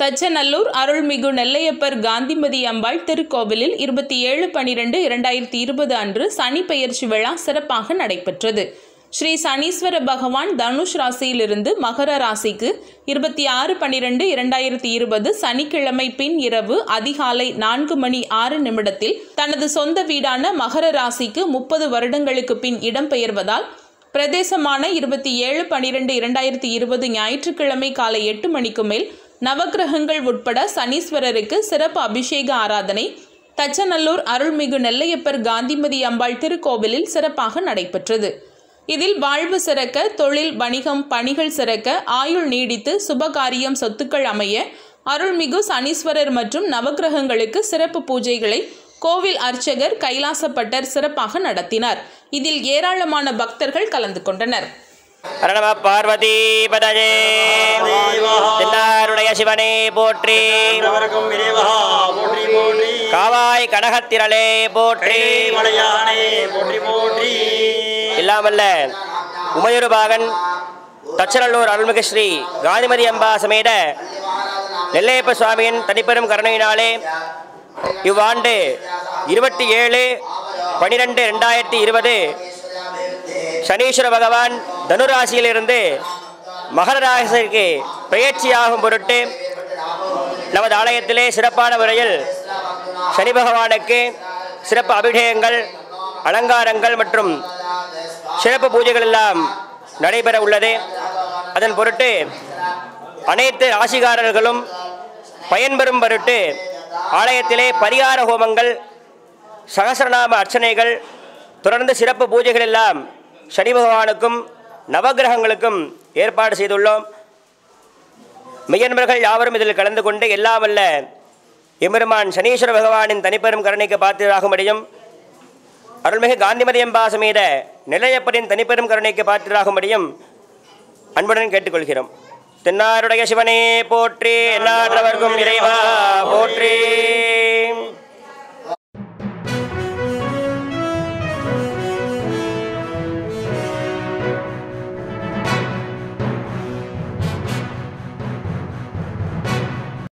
தச்சநல்லூர் அருள்மிகு நெல்லையப்பர் காந்திமதி அம்பாள் திருக்கோவிலில் இருபத்தி ஏழு பனிரெண்டு இரண்டாயிரத்தி இருபது அன்று சனி பெயர்ச்சி விழா சிறப்பாக நடைபெற்றது ஸ்ரீ சனீஸ்வர பகவான் தனுஷ் ராசியிலிருந்து மகர ராசிக்கு இருபத்தி ஆறு பனிரெண்டு இரண்டாயிரத்தி இருபது சனிக்கிழமை பின் இரவு அதிகாலை நான்கு மணி ஆறு நிமிடத்தில் தனது சொந்த வீடான மகர ராசிக்கு முப்பது வருடங்களுக்கு பின் இடம்பெயர்வதால் பிரதேசமான இருபத்தி ஏழு பனிரெண்டு இரண்டாயிரத்தி இருபது ஞாயிற்றுக்கிழமை காலை எட்டு மணிக்கு மேல் நவக்கிரகங்கள் உட்பட சனீஸ்வரருக்கு சிறப்பு அபிஷேக ஆராதனை தச்சநல்லூர் அருள்மிகு நெல்லையப்பர் காந்திமதி அம்பாள் திருக்கோவிலில் சிறப்பாக நடைபெற்றது இதில் வாழ்வு சிறக்க தொழில் வணிகம் பணிகள் சிறக்க ஆயுள் நீடித்து சுபகாரியம் சொத்துக்கள் அமைய அருள்மிகு சனீஸ்வரர் மற்றும் நவக்கிரகங்களுக்கு சிறப்பு பூஜைகளை கோவில் அர்ச்சகர் கைலாசப்பட்டர் சிறப்பாக நடத்தினார் இதில் ஏராளமான பக்தர்கள் கலந்து கொண்டனர் அரணம பார்வதி பதஜே தென்னாருடைய சிவனே போற்றி அவருக்கும் இறைவா போற்றி போற்றி காவாய் கனகத்திரளே போற்றி மலையானே போற்றி போற்றி இல்லாமல்ல உமையொரு பாகன் தச்சநல்லூர் அருள்மிகு ஸ்ரீ காந்திமதி அம்பா சமேத நெல்லையப்ப சுவாமியின் தனிப்பெரும் கருணையினாலே இவ்வாண்டு இருபத்தி ஏழு பனிரெண்டு ரெண்டாயிரத்தி இருபது சனீஸ்வர பகவான் தனுராசியிலிருந்து மகர ராசிக்கு பெயர்ச்சியாகும் பொருட்டு நமது ஆலயத்திலே சிறப்பான முறையில் சனி பகவானுக்கு சிறப்பு அபிஷேகங்கள் அலங்காரங்கள் மற்றும் சிறப்பு பூஜைகள் எல்லாம் நடைபெற உள்ளது அதன் பொருட்டு அனைத்து ராசிகாரர்களும் பயன்பெறும் பொருட்டு ஆலயத்திலே பரிகார ஹோமங்கள் சகசிரநாம அர்ச்சனைகள் தொடர்ந்து சிறப்பு பூஜைகள் எல்லாம் சனி பகவானுக்கும் நவகிரகங்களுக்கும் ஏற்பாடு செய்துள்ளோம் மெய்யன்பர்கள் யாவரும் இதில் கலந்து கொண்டு எல்லாம் வல்ல எம்பெருமான் சனீஸ்வர பகவானின் தனிப்பெரும் கருணைக்கு பாத்திராகும்படியும் அருள்மிகு காந்திமதி அம்பா சமேத நிலையப்பரின் தனிப்பெரும் கருணைக்கு பாத்திராகும்படியும் அன்புடன் கேட்டுக்கொள்கிறோம் தென்னாருடைய சிவனே போற்றி எல்லாற்றவர்க்கும் இறைவா போற்றி